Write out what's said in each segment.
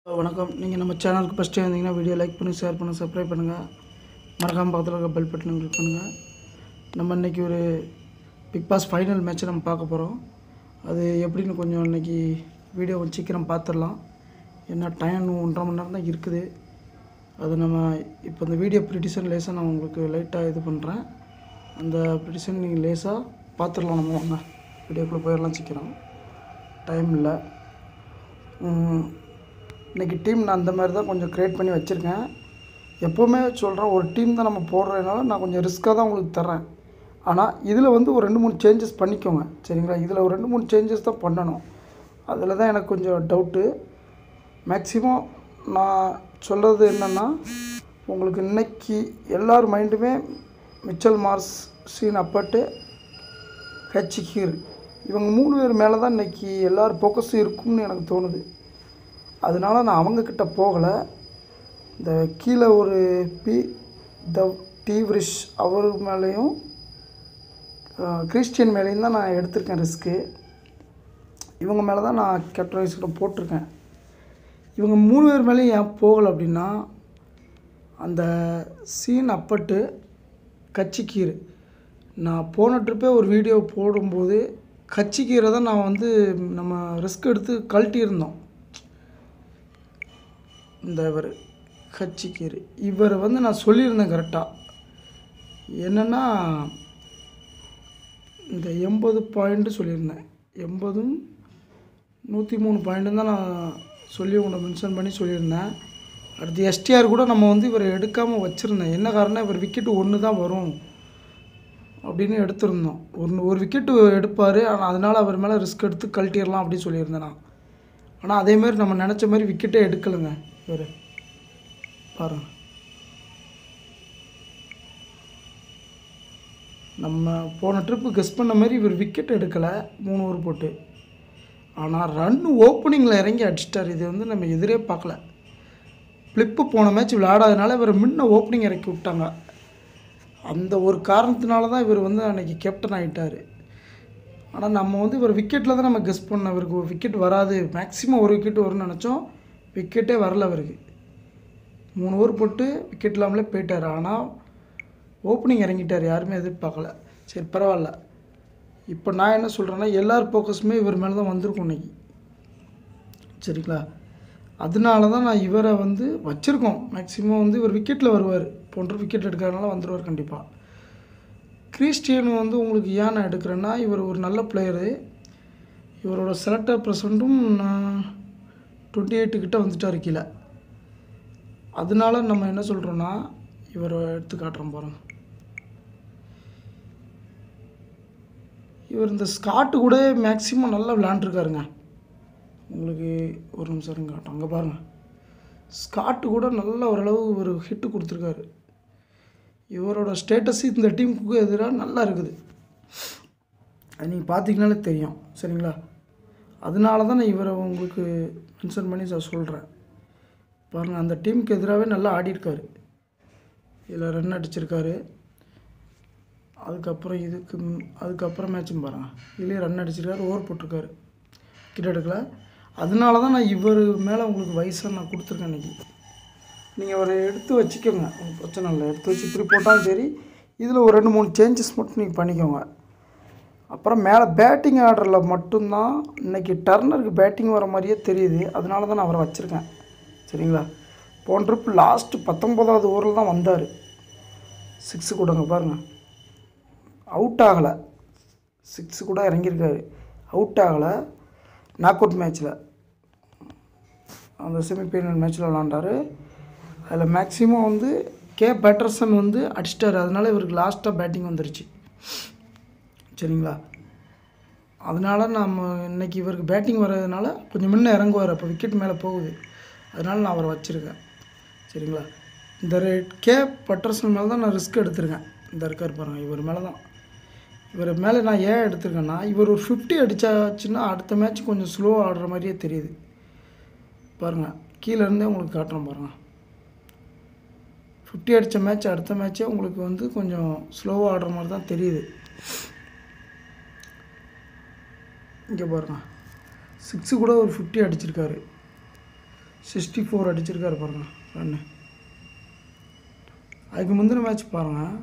வணக்கம் நீங்கள் நம்ம சேனலுக்கு ஃபஸ்ட்டு வந்தீங்கன்னா வீடியோ லைக் பண்ணி ஷேர் பண்ணி சப்ஸ்கிரைப் பண்ணுங்கள் மறக்காமல் பக்கத்தில் இருக்க பெல் பட்டனை கிளிக் பண்ணுங்கள் நம்ம இன்றைக்கி ஒரு பிக் பாஸ் ஃபைனல் மேட்ச்சை நம்ம பார்க்க போகிறோம் அது எப்படின்னு கொஞ்சம் இன்றைக்கி வீடியோ கொஞ்சம் சீக்கிரம் பார்த்துடலாம் ஏன்னா டைம் ஒன்றரை மணி நேரம் தான் இருக்குது அது நம்ம இப்போ இந்த வீடியோ ப்ரிடிஷன் லேசாக நான் உங்களுக்கு லைட்டாக இது பண்ணுறேன் அந்த ப்ரிடிஷன் நீங்கள் லேசாக பார்த்துடலாம் நம்ம வாங்க வீடியோக்குள்ளே போயிடலாம் சீக்கிரம் டைம் இல்லை உம், இன்னைக்கு டீம் நான் அந்த மாதிரி தான் கொஞ்சம் க்ரியேட் பண்ணி வச்சுருக்கேன் எப்போவுமே சொல்கிறேன் ஒரு டீம் தான் நம்ம போடுறதுனால நான் கொஞ்சம் ரிஸ்க்காக தான் உங்களுக்கு தர்றேன் ஆனால் இதில் வந்து ஒரு ரெண்டு மூணு சேஞ்சஸ் பண்ணிக்கோங்க சரிங்களா இதில் ஒரு ரெண்டு மூணு சேஞ்சஸ் தான் பண்ணணும் அதில் தான் எனக்கு கொஞ்சம் டவுட்டு மேக்ஸிமம் நான் சொல்கிறது என்னென்னா உங்களுக்கு இன்னைக்கு எல்லார் மைண்டுமே மிச்சல் மார்ஸ் சீன் அப்பட்டு ஹெச் ஹீர் இவங்க மூணு பேர் மேலே தான் இன்றைக்கி எல்லார் ஃபோக்கஸும் இருக்கும்னு எனக்கு தோணுது அதனால நான் அவங்கக்கிட்ட போகலை இந்த கீழே ஒரு பி த டீவ்ரிஷ் அவர் மேலேயும் அஹ், கிறிஸ்டியன் மேலேயும் தான் நான் எடுத்திருக்கேன் ரிஸ்க்கு இவங்க மேலே தான் நான் கேப்டன் வைஸ்கிட்ட போட்டிருக்கேன் இவங்க மூணு பேர் மேலேயும் ஏன் போகலை அப்படின்னா அந்த சீன் அப்பட்டு கச்சிக்கீர் நான் போன ட்ரிப்பே ஒரு வீடியோ போடும்போது கச்சிக்கீரை தான் நான் வந்து நம்ம ரிஸ்க் எடுத்து கழட்டியிருந்தோம் இந்த இவர் கச்சிக்கீர் இவரை வந்து நான் சொல்லியிருந்தேன் கரெக்டாக என்னென்னா இந்த எண்பது பாயிண்ட்டு சொல்லியிருந்தேன் எண்பதும் நூற்றி மூணு பாயிண்ட்டு தான் நான் சொல்லி உங்களை மென்ஷன் பண்ணி சொல்லியிருந்தேன் அடுத்து எஸ்டிஆர் கூட நம்ம வந்து இவரை எடுக்காமல் வச்சுருந்தேன் என்ன காரணம் இவர் விக்கெட்டு ஒன்று தான் வரும் அப்படின்னு எடுத்திருந்தோம் ஒன்று ஒரு விக்கெட்டு எடுப்பார் ஆனால் அதனால் அவர் மேலே ரிஸ்க் எடுத்து கழட்டிடலாம் அப்படின்னு சொல்லியிருந்தேன் நான் ஆனால் அதேமாரி நம்ம நினச்ச மாதிரி விக்கெட்டே எடுக்கலைங்க இவர் பாருங்க நம்ம போன ட்ரிப்பு கெஸ் பண்ண மாதிரி இவர் விக்கெட் எடுக்கலை மூணு ஓவர் போட்டு ஆனால் ரன் ஓப்பனிங்கில் இறங்கி அடிச்சிட்டார் இது வந்து நம்ம எதிரே பார்க்கல ஃப்ளிப்பு போன மேட்ச் விளையாடாதனால இவர் முன்ன ஓப்பனிங் இறக்கி விட்டாங்க அந்த ஒரு காரணத்தினால தான் இவர் வந்து அன்றைக்கி கேப்டன் ஆகிட்டார் ஆனால் நம்ம வந்து இவர் விக்கெட்டில் தான் நம்ம கெஸ் பண்ணோம் இவருக்கு விக்கெட் வராது மேக்ஸிமம் ஒரு விக்கெட் வரும்னு நினச்சோம் விக்கெட்டே வரல அவருக்கு மூணு ஓவர் போட்டு விக்கெட் இல்லாமலே போயிட்டார் ஆனால் ஓப்பனிங் இறங்கிட்டார் யாருமே எதிர்பார்க்கல சரி பரவாயில்ல இப்போ நான் என்ன சொல்கிறேன்னா எல்லார் ஃபோக்கஸுமே இவர் மேலே தான் வந்திருக்கும் இன்னைக்கு சரிங்களா அதனால தான் நான் இவரை வந்து வச்சுருக்கோம் மேக்ஸிமம் வந்து இவர் விக்கெட்டில் வருவார் போன்ற விக்கெட் எடுக்கிறதுனால வந்துடுவார் கண்டிப்பாக கிறிஸ்டியன் வந்து உங்களுக்கு ஏன் நான் எடுக்கிறேன்னா இவர் ஒரு நல்ல பிளேயரு இவரோட செலக்டர் ப்ரெசண்ட்டும் நான் டுவெண்ட்டி எயிட்டு கிட்ட வந்துட்டார் கீழே அதனால நம்ம என்ன சொல்கிறோன்னா இவரை எடுத்து காட்டுறோம் பாருங்க இவர் இந்த ஸ்காட்டு கூட மேக்ஸிமம் நல்லா விளாண்டுருக்காருங்க உங்களுக்கு ஒரு நிமிஷம் இருங்க காட்டும் அங்கே பாருங்கள் ஸ்காட்டு கூட நல்ல ஓரளவு ஒரு ஹிட்டு கொடுத்துருக்காரு இவரோட ஸ்டேட்டஸ் இந்த டீமுக்கு எதிராக நல்லா இருக்குது அது நீங்கள் பார்த்தீங்கனாலே தெரியும் சரிங்களா அதனால தான் நான் இவரை உங்களுக்கு மென்ஷன் பண்ணி நான் சொல்கிறேன் பாருங்கள் அந்த டீமுக்கு எதிராகவே நல்லா ஆடிருக்காரு இதில் ரன் அடிச்சிருக்காரு அதுக்கப்புறம் இதுக்கு ம்- அதுக்கப்புறம் மேட்சும் பாருங்கள் இதுலேயே ரன் அடிச்சிருக்காரு ஓவர் போட்டிருக்காரு கிட்ட எடுக்கல அதனால தான் நான் இவர் மேலே உங்களுக்கு வயசாக நான் கொடுத்துருக்கேன் இன்னைக்கு நீங்கள் ஒரு எடுத்து வச்சுக்கோங்க ஒன்றும் பிரச்சனை இல்லை எடுத்து வச்சு இப்படி போட்டாலும் சரி இதில் ஒரு ரெண்டு மூணு சேஞ்சஸ் மட்டும் நீங்கள் பண்ணிக்கோங்க அப்புறம் மேலே பேட்டிங் ஆர்டரில் மட்டும்தான் இன்னைக்கு டர்னருக்கு பேட்டிங் வர மாதிரியே தெரியுது அதனால தான் நான் அவரை வச்சுருக்கேன் சரிங்களா போன ட்ரிப் லாஸ்ட்டு பத்தொம்போதாவது ஓவரில் தான் வந்தார் சிக்ஸு கொடுங்க பாருங்கள் அவுட் ஆகலை சிக்ஸு கூட இறங்கியிருக்காரு அவுட் ஆகலை நாக் அவுட் மேட்ச்சில் அந்த செமிஃபைனல் மேட்ச்சில் விளாண்டாரு அதில் மேக்ஸிமம் வந்து கே பேட்டர்சன் வந்து அடிச்சிட்டாரு அதனால இவருக்கு லாஸ்ட்டாக பேட்டிங் வந்துருச்சு சரிங்களா அதனால நம்ம இன்னைக்கு இவருக்கு பேட்டிங் வர்றதுனால கொஞ்சம் முன்ன இறங்குவார் அப்போ விக்கெட் மேலே போகுது அதனால நான் அவரை வச்சுருக்கேன் சரிங்களா இந்த ரேட் கே பட்டர்சன் மேலே தான் நான் ரிஸ்க் எடுத்திருக்கேன் இந்த இருக்கார் பாருங்கள் இவர் மேலே தான் இவர் மேலே நான் ஏன் எடுத்திருக்கேன்னா இவர் ஒரு ஃபிஃப்டி அடித்தாச்சுன்னா அடுத்த மேட்ச் கொஞ்சம் ஸ்லோ ஆடுற மாதிரியே தெரியுது பாருங்கள் கீழே இருந்தே உங்களுக்கு காட்டுறேன் பாருங்கள் ஃபிஃப்டி அடித்த மேட்ச் அடுத்த மேட்ச்சே உங்களுக்கு வந்து கொஞ்சம் ஸ்லோவாக ஆடுற மாதிரி தான் தெரியுது இங்கே பாருங்க சிக்ஸு கூட ஒரு ஃபிஃப்டி அடிச்சிருக்காரு சிக்ஸ்டி ஃபோர் அடிச்சிருக்காரு பாருங்க ரன்னு அதுக்கு முந்தின மேட்ச் பாருங்கள்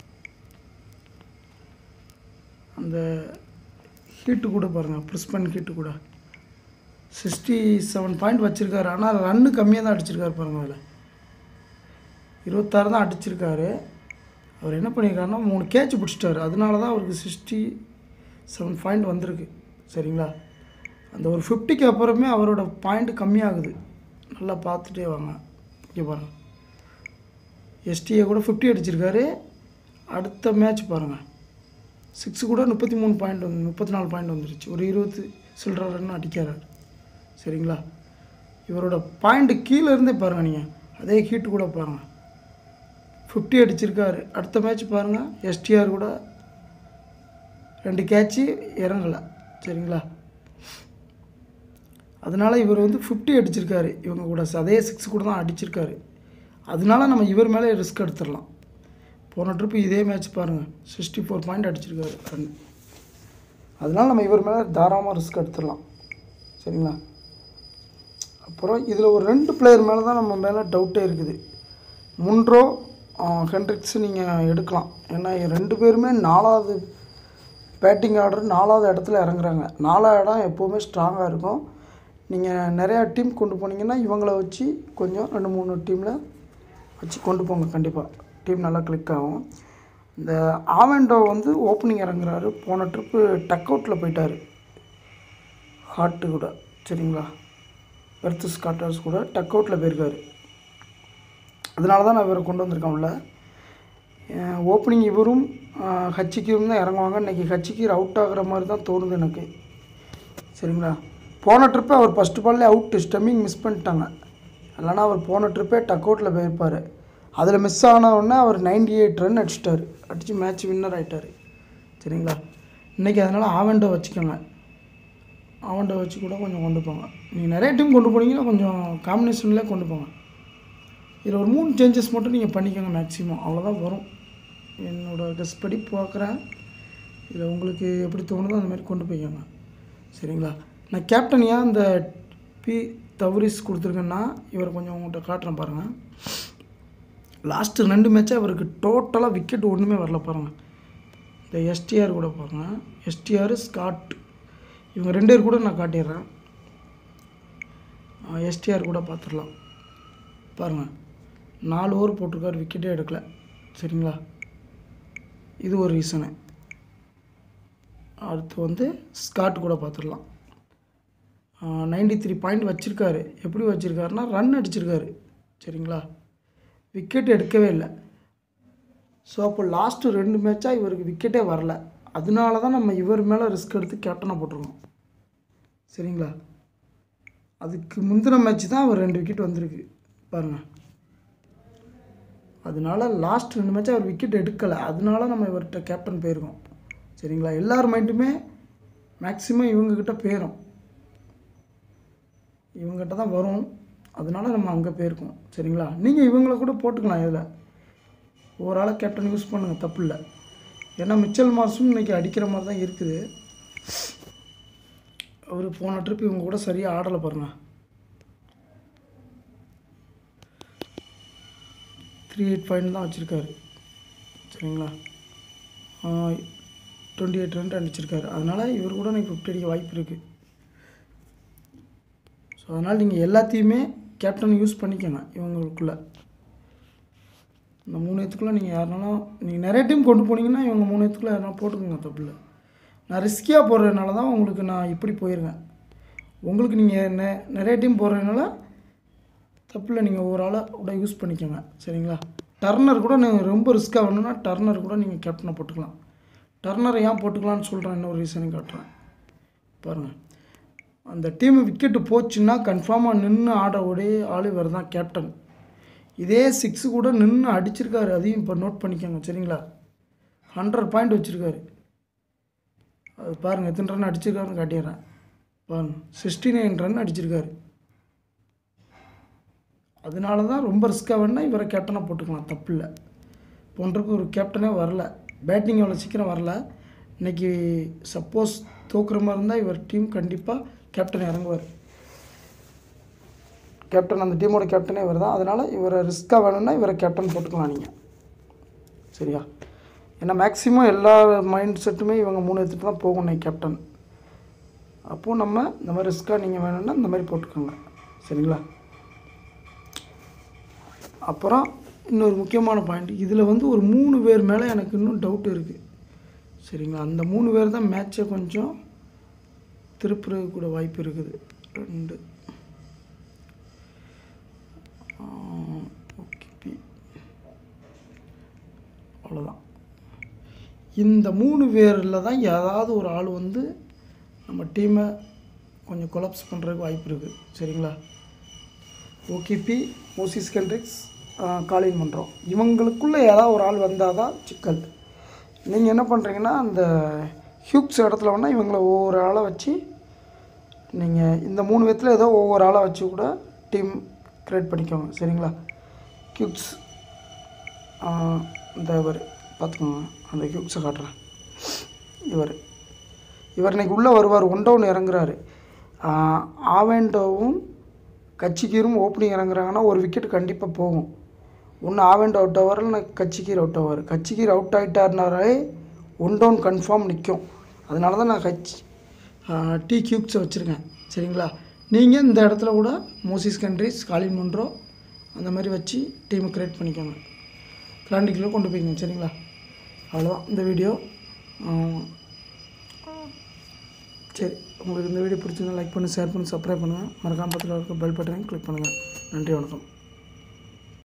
அந்த ஹீட்டு கூட பாருங்கள் ப்ரிஸ்பன் ஹீட்டு கூட சிக்ஸ்டி செவன் பாயிண்ட் வச்சுருக்காரு ஆனால் ரன்னு கம்மியாக தான் அடிச்சிருக்காரு பாருங்கள் அதில் இருபத்தாறு தான் அடிச்சிருக்காரு அவர் என்ன பண்ணியிருக்காருன்னா மூணு கேட்ச் பிடிச்சிட்டாரு அதனால தான் அவருக்கு சிக்ஸ்டி செவன் பாயிண்ட் வந்திருக்கு சரிங்களா அந்த ஒரு ஃபிஃப்டிக்கு அப்புறமே அவரோட பாயிண்ட் கம்மியாகுது நல்லா பார்த்துட்டே வாங்க இங்கே பாருங்கள் எஸ்டிஏ கூட ஃபிஃப்டி அடிச்சிருக்காரு அடுத்த மேட்ச் பாருங்கள் சிக்ஸ் கூட முப்பத்தி மூணு பாயிண்ட் வந்து முப்பத்தி நாலு பாயிண்ட் வந்துருச்சு ஒரு இருபது சில்லற ரன் அடிக்கிறார் சரிங்களா இவரோட பாயிண்ட் கீழே இருந்தே பாருங்கள் நீங்கள் அதே ஹீட்டு கூட பாருங்கள் ஃபிஃப்டி அடிச்சிருக்காரு அடுத்த மேட்ச் பாருங்கள் எஸ்டிஆர் கூட ரெண்டு கேட்சு இறங்கலை சரிங்களா அதனால் இவர் வந்து ஃபிஃப்டி அடிச்சிருக்காரு இவங்க கூட அதே சிக்ஸ் கூட தான் அடிச்சிருக்காரு அதனால நம்ம இவர் மேலே ரிஸ்க் எடுத்துடலாம் போன ட்ரிப்பு இதே மேட்ச் பாருங்கள் சிக்ஸ்டி ஃபோர் பாயிண்ட் அடிச்சிருக்காரு ரன் அதனால் நம்ம இவர் மேலே தாராளமாக ரிஸ்க் எடுத்துடலாம் சரிங்களா அப்புறம் இதில் ஒரு ரெண்டு பிளேயர் மேலே தான் நம்ம மேலே டவுட்டே இருக்குது முன்ரோ ஹென்ட்ரிக்ஸ் நீங்கள் எடுக்கலாம் ஏன்னா ரெண்டு பேருமே நாலாவது பேட்டிங் ஆர்டர் நாலாவது இடத்துல இறங்குறாங்க நாலாவது இடம் எப்போவுமே ஸ்ட்ராங்காக இருக்கும் நீங்கள் நிறையா டீம் கொண்டு போனீங்கன்னா இவங்கள வச்சு கொஞ்சம் ரெண்டு மூணு டீமில் வச்சு கொண்டு போங்க கண்டிப்பாக டீம் நல்லா கிளிக் ஆகும் இந்த ஆவெண்டோ வந்து ஓப்பனிங் இறங்குறாரு போன ட்ரிப்பு டக் அவுட்டில் போயிட்டார் ஹார்ட்டு கூட சரிங்களா பெர்த்து ஸ்காட்டர்ஸ் கூட டக் அவுட்டில் போயிருக்காரு அதனால தான் நான் இவரை கொண்டு வந்திருக்கேன் உள்ள ஓப்பனிங் இவரும் ஹச்சிக்கும் தான் இறங்குவாங்க இன்றைக்கி ஹச்சிக்கு அவுட் ஆகிற மாதிரி தான் தோணுது எனக்கு சரிங்களா போன ட்ரிப்பே அவர் ஃபஸ்ட்டு பால்லே அவுட்டு ஸ்டெம்மிங் மிஸ் பண்ணிட்டாங்க இல்லைனா அவர் போன ட்ரிப்பே டக் அவுட்டில் போயிருப்பார் அதில் மிஸ் ஆன உடனே அவர் நைன்டி எயிட் ரன் அடிச்சிட்டார் அடித்து மேட்ச் வின்னர் ஆகிட்டார் சரிங்களா இன்றைக்கி அதனால் ஆவெண்டோ வச்சுக்கோங்க ஆவெண்டோ வச்சு கூட கொஞ்சம் கொண்டு போங்க நீங்கள் நிறைய டீம் கொண்டு போனீங்கன்னா கொஞ்சம் காம்பினேஷன்லேயே கொண்டு போங்க இதில் ஒரு மூணு சேஞ்சஸ் மட்டும் நீங்கள் பண்ணிக்கோங்க மேக்ஸிமம் அவ்வளோதான் வரும் என்னோடய கெஸ் படி பார்க்குறேன் இதில் உங்களுக்கு எப்படி தோணுதோ அந்த மாதிரி கொண்டு போய்க்கோங்க சரிங்களா நான் கேப்டன் ஏன் இந்த பி தவரிஸ் கொடுத்துருக்கேன்னா இவரை கொஞ்சம் உங்கள்கிட்ட காட்டுறேன் பாருங்கள் லாஸ்ட்டு ரெண்டு மேட்சாக அவருக்கு டோட்டலாக விக்கெட் ஒன்றுமே வரல பாருங்கள் இந்த எஸ்டிஆர் கூட பாருங்கள் எஸ்டிஆர் ஸ்காட் இவங்க ரெண்டு பேர் கூட நான் காட்டிடுறேன் எஸ்டிஆர் கூட பார்த்துடலாம் பாருங்கள் நாலு ஓவர் போட்டிருக்காரு விக்கெட்டே எடுக்கல சரிங்களா இது ஒரு ரீசனு அடுத்து வந்து ஸ்காட் கூட பார்த்துடலாம் நைன்டி த்ரீ பாயிண்ட் வச்சுருக்காரு எப்படி வச்சுருக்காருன்னா ரன் அடிச்சிருக்காரு சரிங்களா விக்கெட் எடுக்கவே இல்லை ஸோ அப்போ லாஸ்ட்டு ரெண்டு மேட்சாக இவருக்கு விக்கெட்டே வரல அதனால தான் நம்ம இவர் மேலே ரிஸ்க் எடுத்து கேப்டனாக போட்டிருக்கோம் சரிங்களா அதுக்கு முந்தின மேட்ச் தான் அவர் ரெண்டு விக்கெட் வந்திருக்கு பாருங்கள் அதனால லாஸ்ட் ரெண்டு மேட்ச் அவர் விக்கெட் எடுக்கலை அதனால நம்ம இவர்கிட்ட கேப்டன் போயிருக்கோம் சரிங்களா எல்லார் மைண்டுமே மேக்ஸிமம் இவங்கக்கிட்ட போயிடும் இவங்ககிட்ட தான் வரும் அதனால நம்ம அங்கே போயிருக்கோம் சரிங்களா நீங்கள் இவங்கள கூட போட்டுக்கலாம் இதில் ஒரு ஆளை கேப்டன் யூஸ் பண்ணுங்கள் தப்பு இல்லை ஏன்னா மிச்சல் மார்ஸும் இன்றைக்கி அடிக்கிற மாதிரி தான் இருக்குது அவர் போன ட்ரிப் இவங்க கூட சரியாக ஆடலை பாருங்கள் த்ரீ எயிட் பாயிண்ட் தான் வச்சுருக்காரு சரிங்களா டுவெண்ட்டி எயிட் ரன் அடிச்சிருக்காரு அதனால் இவர் கூட எனக்கு ஃபிஃப்டி அடிக்க வாய்ப்பு இருக்குது ஸோ அதனால் நீங்கள் எல்லாத்தையுமே கேப்டன் யூஸ் பண்ணிக்கோங்க இவங்களுக்குள்ளே இந்த மூணு இடத்துக்குள்ளே நீங்கள் யாருனாலும் நீங்கள் நிறைய டீம் கொண்டு போனீங்கன்னா இவங்க மூணு இடத்துக்குள்ளே யாருனாலும் போட்டுக்கோங்க தப்பில்லை நான் ரிஸ்கியாக போடுறதுனால தான் உங்களுக்கு நான் இப்படி போயிருக்கேன் உங்களுக்கு நீங்கள் நெ நிறைய டீம் போடுறதுனால தப்பில்லை நீங்கள் ஒரு ஆளை கூட யூஸ் பண்ணிக்கோங்க சரிங்களா டர்னர் கூட நீங்கள் ரொம்ப ரிஸ்க்காக வேணும்னா டர்னர் கூட நீங்கள் கேப்டனை போட்டுக்கலாம் டர்னரை ஏன் போட்டுக்கலாம்னு சொல்கிறேன் இன்னொரு ரீசனும் காட்டுறேன் பாருங்கள் அந்த டீம் விக்கெட்டு போச்சுன்னா கன்ஃபார்மாக நின்று ஆட ஒரே ஆள் இவர் தான் கேப்டன் இதே சிக்ஸு கூட நின்று அடிச்சிருக்காரு அதையும் இப்போ நோட் பண்ணிக்கோங்க சரிங்களா ஹண்ட்ரட் பாயிண்ட் வச்சுருக்காரு அது பாருங்கள் எத்தனை ரன் அடிச்சிருக்காருன்னு காட்டிடுறேன் பாருங்கள் சிக்ஸ்டி நைன் ரன் அடிச்சிருக்காரு அதனால தான் ரொம்ப ரிஸ்க்காக வேணா இவரை கேப்டனாக போட்டுக்கலாம் தப்பு இல்லை போன்றக்கு ஒரு கேப்டனே வரல பேட்டிங் அவ்வளோ சீக்கிரம் வரல இன்றைக்கி சப்போஸ் தோக்குற மாதிரி இருந்தால் இவர் டீம் கண்டிப்பாக கேப்டன் இறங்குவார் கேப்டன் அந்த டீமோட கேப்டனே இவர் தான் அதனால் இவரை ரிஸ்க்காக வேணும்னா இவரை கேப்டன் போட்டுக்கலாம் நீங்கள் சரியா ஏன்னா மேக்ஸிமம் எல்லா மைண்ட் செட்டுமே இவங்க மூணு எடுத்துகிட்டு தான் போகணும் கேப்டன் அப்போது நம்ம இந்த மாதிரி ரிஸ்க்காக நீங்கள் வேணும்னா இந்த மாதிரி போட்டுக்கோங்க சரிங்களா அப்புறம் இன்னொரு முக்கியமான பாயிண்ட் இதில் வந்து ஒரு மூணு பேர் மேலே எனக்கு இன்னும் டவுட் இருக்குது சரிங்களா அந்த மூணு பேர் தான் மேட்ச்சை கொஞ்சம் திருப்புறது கூட வாய்ப்பு இருக்குது ரெண்டு ஓகே அவ்வளோதான் இந்த மூணு பேரில் தான் ஏதாவது ஒரு ஆள் வந்து நம்ம டீமை கொஞ்சம் கொலாப்ஸ் பண்ணுறதுக்கு வாய்ப்பு இருக்குது சரிங்களா ஓகேபி மோசிஸ் கண்ட்ரிக்ஸ் காலின் பண்ணுறோம் இவங்களுக்குள்ளே ஏதாவது ஒரு ஆள் வந்தால் தான் சிக்கல் நீங்கள் என்ன பண்ணுறீங்கன்னா அந்த ஹியூக்ஸ் இடத்துல வேணால் இவங்களை ஒவ்வொரு ஆளை வச்சு நீங்கள் இந்த மூணு விதத்தில் ஏதோ ஒவ்வொரு ஆளை வச்சு கூட டீம் க்ரியேட் பண்ணிக்கோங்க சரிங்களா கியூக்ஸ் இந்த இவர் பார்த்துக்கோங்க அந்த கியூக்ஸை காட்டுறேன் இவர் இவர் இன்னைக்கு உள்ளே வருவார் ஒன் டவுன் இறங்குறாரு ஆவெண்டோவும் கட்சிக்கீரும் ஓப்பனிங் இறங்குறாங்கன்னா ஒரு விக்கெட் கண்டிப்பாக போகும் ஒன்று ஆவெண்ட் அவுட் ஆவார் இல்லை கட்சிக்கீர் அவுட் ஆவார் கட்சிக்கீர் அவுட் ஆகிட்டாருனாலே ஒன் டவுன் கன்ஃபார்ம் நிற்கும் அதனால தான் நான் கட்சி டீ கியூப்ஸை வச்சுருக்கேன் சரிங்களா நீங்கள் இந்த இடத்துல கூட மோசிஸ் கண்ட்ரிஸ் காலின் மன்றோ அந்த மாதிரி வச்சு டீமை க்ரியேட் பண்ணிக்கோங்க கிளாண்டிக்கில் கொண்டு போய்க்கோங்க சரிங்களா அவ்வளோதான் இந்த வீடியோ சரி உங்களுக்கு இந்த வீடியோ பிடிச்சிருந்தா லைக் பண்ணி ஷேர் பண்ணி சப்ஸ்கிரைப் பண்ணுங்கள் மறக்காம பக்கத்தில் இருக்க பெல் பட்டனையும் கிளிக் பண்ணுங்கள் நன்றி வணக்கம்